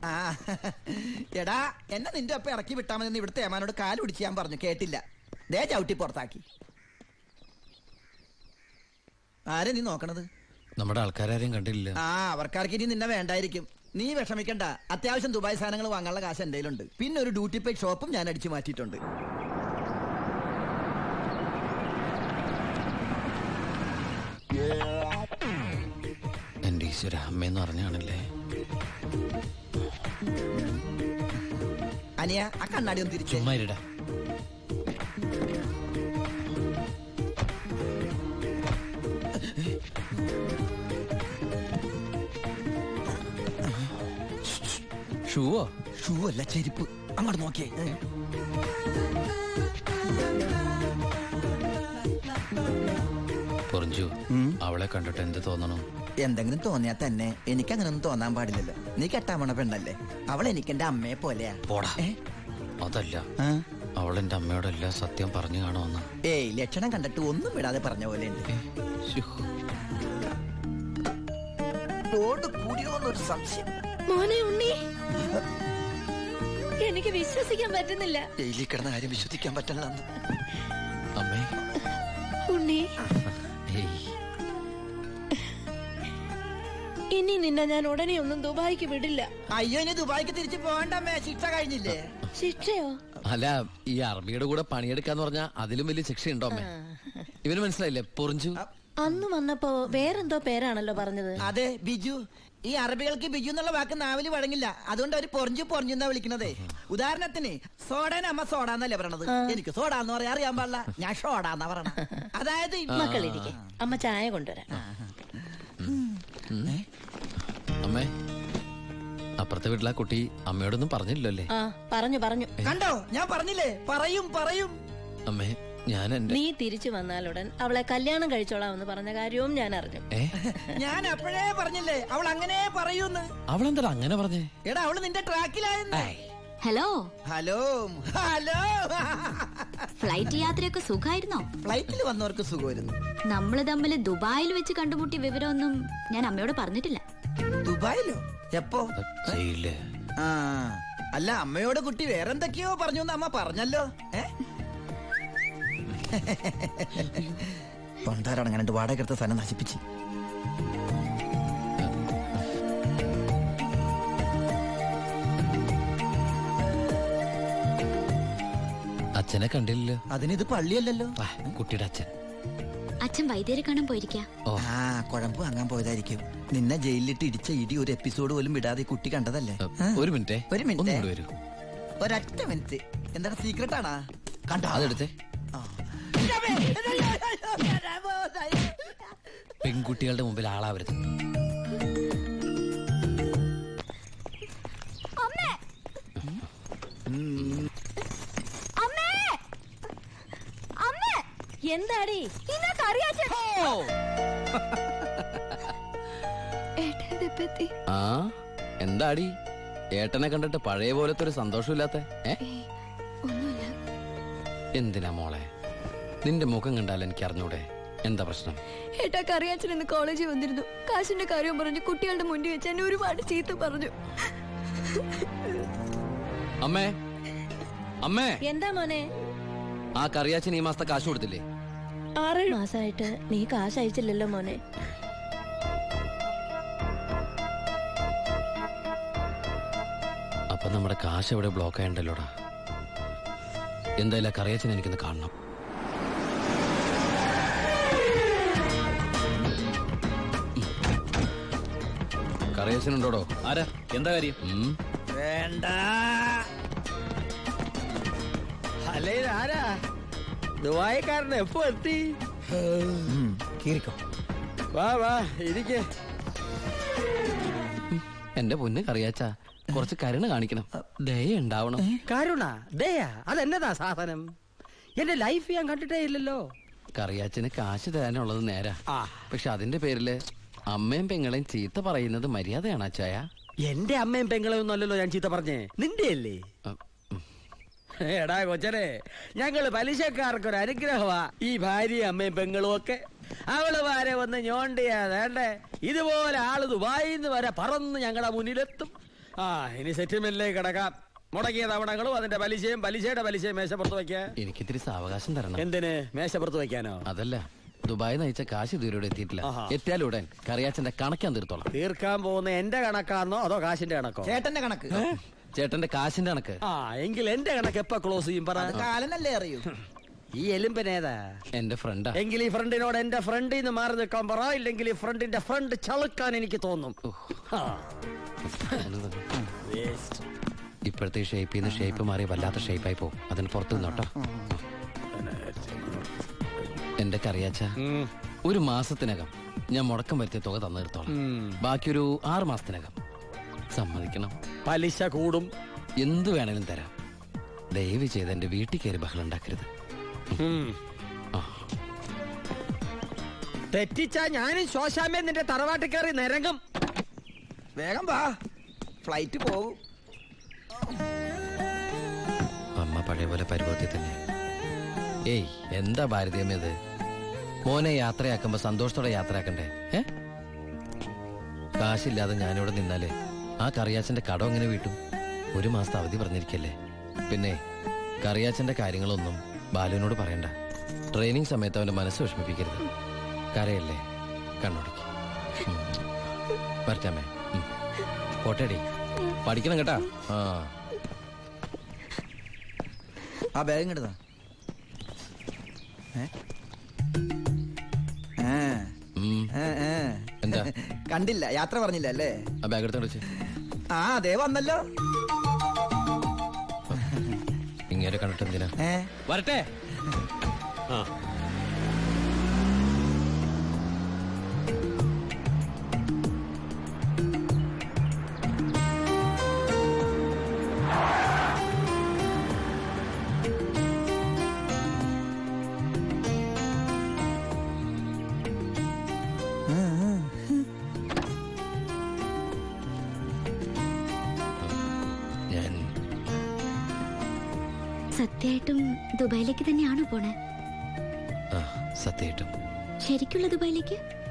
ആ എടാ എന്നെ നിന്റെ ഒപ്പം ഇറക്കി വിട്ടാ മതി ഇവിടുത്തെ ഏമാനോട് കാല് പിടിച്ച് ഞാൻ പറഞ്ഞു കേട്ടില്ല ദേ ചവിട്ടി പുറത്താക്കി ആരെ നീ നോക്കണത് നമ്മുടെ ആൾക്കാരും കണ്ടില്ല ആ അവർക്കാർക്ക് ഇനി നിന്നെ വേണ്ടായിരിക്കും നീ വിഷമിക്കണ്ട അത്യാവശ്യം ദുബായ് സാധനങ്ങൾ വാങ്ങാനുള്ള കാശ് എന്റെ കയ്യിലുണ്ട് പിന്നെ ഒരു ഡ്യൂട്ടി പേ ഷോപ്പും ഞാൻ അടിച്ചു മാറ്റിയിട്ടുണ്ട് എന്റെ ഈശ്വര അമ്മയെന്ന് പറഞ്ഞാണല്ലേ അനിയ ആ കണ്ണാടി ഒന്ന് തിരിച്ചു ചുമ്മാ ഇരിടാ ഷൂവോ ഷൂ അല്ല ചെരുപ്പ് അങ്ങോട്ട് നോക്കിയേ ഏ. പൊറിഞ്ചു അവളെ കണ്ടിട്ട് എന്ത് തോന്നണം എന്തെങ്കിലും തോന്നിയാ തന്നെ എനിക്ക് അങ്ങനൊന്നും തോന്നാൻ പാടില്ലല്ലോ നീ കെട്ടാമണ പെണ്ണല്ലേ അവൾ എനിക്ക് എന്റെ അമ്മയെ പോലെയാ പോടാ ഏ? അതല്ല ആ? അവൾ എന്റെ അമ്മയോടെല്ലാം സത്യം പറഞ്ഞു കാണുമെന്ന് ഏയ് ലക്ഷണം കണ്ടിട്ട് ഒന്നും വിടാതെ പറഞ്ഞ പോലെ ഉണ്ട് ശ്ശോ. ലോഡ് കൂടിയോന്നൊരു സംശയം മോനെ ഉണ്ണി എനിക്ക് വിശ്വസിക്കാൻ പറ്റുന്നില്ല ജയിലിൽ കിടന്ന കാര്യം വിശ്വസിക്കാൻ പറ്റില്ല അമ്മേ ഉണ്ണി ഏയ് ഇനി നിന്നെ ഞാൻ ഉടനെ ഒന്നും ദുബായിക്ക് വിടില്ല അയ്യോ ഇനി ദുബായിക്ക് തിരിച്ചു പോകണ്ടമ്മേ ശിക്ഷ കഴിഞ്ഞില്ലേ ശിക്ഷയോ അല്ല ഈ അറബിയുടെ കൂടെ പണിയെടുക്കാന്ന് പറഞ്ഞാ അതിലും വലിയ ശിക്ഷയുണ്ടോ അമ്മേ ഇവന് മനസ്സിലായില്ലേ പൊറിഞ്ചു അന്ന് വന്നപ്പോ വേറെന്തോ പേരാണല്ലോ പറഞ്ഞത് അതെ ബിജു ഈ അറബികൾക്ക് ബിജു എന്നുള്ള വാക്ക് നാവില് വഴങ്ങില്ല അതുകൊണ്ട് അവര് പൊറഞ്ഞു പൊറഞ്ഞു എന്നാ വിളിക്കണതേ ഉദാഹരണത്തിന് സോഡേന അമ്മ സോഡ എന്നല്ലേ പറയണത് എനിക്ക് സോഡ എന്ന് പറയാൻ അറിയാൻ പാടില്ല ഞാൻ ഷോഡ എന്നാ പറയണ അതായത് ഈ- മക്കളിരിക്കെ അമ്മ ചായ കൊണ്ടുവരാം അമ്മേ അപ്പുറത്തെ വീട്ടിലെ ആ കുട്ടി അമ്മയോടൊന്നും പറഞ്ഞില്ലല്ലോ അല്ലേ ആ പറഞ്ഞു പറഞ്ഞു കണ്ടോ ഞാൻ പറഞ്ഞില്ലേ പറയും പറയും അമ്മേ ഞാൻ എന്റെ നീ തിരിച്ചു വന്നാലുടൻ അവളെ കല്യാണം കഴിച്ചോളാമെന്ന് പറഞ്ഞ കാര്യവും ഞാൻ അറിഞ്ഞു ഏ ഞാൻ അപ്പോഴേ പറഞ്ഞില്ലേ അവൾ അങ്ങനെ പറയൂന്ന് അവളെന്താ അങ്ങനെ പറഞ്ഞേ എടാ അവള് നിന്റെ ട്രാക്കിലായെന്ന് ഹലോ ഹലോ ഹലോ ഫ്ലൈറ്റ് യാത്രയൊക്കെ സുഖമായിരുന്നോ ഫ്ലൈറ്റിൽ വന്നവർക്ക് സുഖമായിരുന്നു നമ്മള് തമ്മിൽ ദുബായിൽ വെച്ച് കണ്ടുമുട്ടിയ വിവരമൊന്നും ഞാൻ അമ്മയോട് പറഞ്ഞിട്ടില്ല ദുബായിലോ എപ്പോ ചെയ്യില്ലേ ആ അല്ല അമ്മയോട് കുട്ടി വേറെന്തൊക്കെയോ പറഞ്ഞു എന്ന് അമ്മ പറഞ്ഞല്ലോ ഏ പണ്ടാരടങ്ങാണ്ട് വാടക എടുത്ത സ്ഥലം നശിപ്പിച്ച് അച്ഛനെ കണ്ടില്ലല്ലോ അതിനിത് പള്ളിയല്ലല്ലോ ആ, കുട്ടിയുടെ അച്ഛൻ അച്ഛൻ വൈദ്യരെ കാണാൻ പോയിരിക്കാ ഓ ആ കുഴമ്പ് വാങ്ങാൻ പോയതായിരിക്കും നിന്നെ ജയിലിലിട്ട് ഇടിച്ച ഇടി ഒരു എപ്പിസോഡ് പോലും വിടാതെ ഈ കുട്ടി കണ്ടതല്ലേ ആ? ഒരു മിനിറ്റേ ഒരു മിനിറ്റ്. ഒന്നും കൂടി വരൂ ഒരൊറ്റ മിനിറ്റ് എന്താണ് സീക്രട്ട് ആണാ കണ്ടോ അതെടുത്തേ ആ. പെൺകുട്ടികളുടെ മുമ്പിൽ ആളാവരുത് എന്താടി ആ എന്താടി ഏട്ടനെ കണ്ടിട്ട് പഴയ പോലത്തെ ഒരു സന്തോഷമില്ലാത്ത ഏ എന്തിനാ മോളെ നിന്റെ മുഖം കണ്ടാൽ എനിക്ക് അറിഞ്ഞൂടെ എന്താ പ്രശ്നം ഏട്ടാ കറിയാച്ചൻ ഇന്ന് കോളേജിൽ വന്നിരുന്നു കാശിന്റെ കാര്യം പറഞ്ഞു കുട്ടികളുടെ മുന്നിൽ വെച്ച് എന്നെ ഒരുപാട് ചീത്ത പറഞ്ഞു അമ്മേ അമ്മേ എന്താ മോനെ ആ കറിയാച്ചൻ ഈ മാസത്തെ കാശ് കൊടുത്തില്ലേ ആറേഴ് മാസമായിട്ട് നീ കാശ് അയച്ചില്ലല്ലോ മോനെ അപ്പൊ നമ്മുടെ കാശ് എവിടെ ബ്ലോക്ക് ആയണ്ടല്ലോടാ എന്തായാലും ആ കറിയാച്ചൻ എനിക്കൊന്ന് കാണണം കറിയാച്ചനുണ്ടോടോ ആരാ എന്താ കാര്യം ഉം വേണ്ട അല്ലേ ആരാ ദുബായിക്കാരൻ എപ്പോ എത്തി ഉം, കീറിക്കോ വാ വാ ഇരിക്കേ എന്റെ പൊന്ന് കറിയാച്ച കുറച്ച് കരുണ കാണിക്കണം ദയ ഉണ്ടാവണം കരുണ ദയാ അതെന്നതാ സാധനം എന്റെ ലൈഫ് ഞാൻ കണ്ടിട്ടേ ഇല്ലല്ലോ കറിയാച്ചന് കാശ് തരാനുള്ളത് നേരാ ആ. പക്ഷെ അതിന്റെ പേരില് അമ്മയും പെങ്ങളെയും ചീത്ത പറയുന്നത് മര്യാദയാണ് അച്ചായ എന്റെ അമ്മയും പെങ്ങളെ ഒന്നും അല്ലല്ലോ ഞാൻ ചീത്ത പറഞ്ഞേ നിന്റെ അല്ലേ എടാ കൊച്ചനെ ഞങ്ങള് പലിശക്കാർക്കൊരു അനുഗ്രഹമാ ഈ ഭാര്യയും അമ്മയും പെങ്ങളും ഒക്കെ അവള് വരെ വന്ന് ഞോണ്ടിയാ വേണ്ടേ ഇതുപോലെ ആള് ദുബായിന്ന് വരെ പറന്ന് ഞങ്ങളുടെ മുന്നിലെത്തും ആ ഇനി സെറ്റിൽമെന്റിലേക്ക് കിടക്കാം മുടങ്ങിയ തവണകളും അതിന്റെ പലിശയും പലിശയുടെ പലിശയും മേശപ്പുറത്ത് വെക്കാ എനിക്കിത്തിരി സാവകാശം തരണം എന്തിന് മേശപ്പുറത്ത് വെക്കാനോ അതല്ല ദുബായി നയിച്ച കാശ് ഇതുവരെ എത്തിയിട്ടില്ല ആഹാ. എത്തിയാലുടൻ കറിയാച്ചന്റെ കണക്കാൻ തീർത്തോളാം തീർക്കാൻ പോകുന്ന എന്റെ കണക്കാണോ അതോ കാശിന്റെ കണക്കോ ചേട്ടന്റെ കണക്ക് ചേട്ടന്റെ കാശിന്റെ കണക്ക് ആ എങ്കിൽ എന്റെ കണക്ക് എപ്പ ക്ലോസ് ചെയ്യും പറ അത് കാലനല്ലേ അറിയൂ ഈ എലുമ്പനേതാ എന്റെ ഫ്രണ്ടാ എങ്കിൽ ഈ ഫ്രണ്ടിനോട് എന്റെ ഫ്രണ്ടിൽ നിന്ന് മാറി നിൽക്കാൻ പറ ഇല്ലെങ്കിൽ ഈ ഫ്രണ്ടിന്റെ ഫ്രണ്ട് ചളുക്കാൻ എനിക്ക് തോന്നും ആ. Waste. ഇപ്പോഴത്തെ ഷേപ്പിൽ നിന്ന് ഷേപ്പ് മാറി വല്ലാത്ത ഷേപ്പായി പോകും അതിന് പുറത്ത് നിന്നോട്ടോ എന്റെ കറിയാച്ച ഉം. ഒരു മാസത്തിനകം ഞാൻ മുടക്കം വരുത്തിയ തുക തന്നു തീർത്തോളാം ഉം. ബാക്കി ഒരു ആറ് മാസത്തിനകം സമ്മതിക്കണം പലിശ കൂടും എന്ത് വേണേലും തരാം ദയവ് ചെയ്ത് എന്റെ വീട്ടിൽ കയറി ബഹളം ഉണ്ടാക്കരുത് ഉം. ആ. തെറ്റിച്ചാ ഞാനും ശോശാമ്മ നിന്റെ തറവാട്ടിൽ കയറി നിരങ്ങും വേഗം വാ ഫ്ലൈറ്റ് പോകും അമ്മ പഴയ പോലെ പരുവത്തിൽ തന്നെ ഏയ് എന്താ ഭാരതീയമ്മ ഇത് മോനെ യാത്രയാക്കുമ്പോ സന്തോഷത്തോടെ യാത്രയാക്കണ്ടേ ഏ കാശില്ലാതെ ഞാനിവിടെ നിന്നാലേ ആ കറിയാച്ചന്റെ കടം എങ്ങനെ വീട്ടും ഒരു മാസത്തെ അവധി പറഞ്ഞിരിക്കല്ലേ പിന്നെ കറിയാച്ചന്റെ കാര്യങ്ങളൊന്നും ബാലുവിനോട് പറയണ്ട ട്രെയിനിങ് സമയത്ത് അവന്റെ മനസ്സ് വിഷമിപ്പിക്കരുത് കരയല്ലേ കണ്ണോടിക്ക് ഉം. വരട്ടാമേ ഉം. പോട്ടേടി പഠിക്കണം കേട്ടാ ആ ആ ബാഗ് ഇങ്ങോട്ടാ ഉം. എന്താ? കണ്ടില്ല യാത്ര പറഞ്ഞില്ല അല്ലേ ആ ബാഗ് എടുത്തോണ്ട് വെച്ച് ആ അതേ വന്നല്ലോ ഇങ്ങനെ കണ്ടിട്ട് എന്തിനാ ഏ വരട്ടെ ഞാൻ സത്യമായിട്ടും ദുബായിലേക്ക് തന്നെയാണോ പോണേ ആ സത്യമായിട്ടും ശരിക്കുള്ള ദുബായിലേക്ക്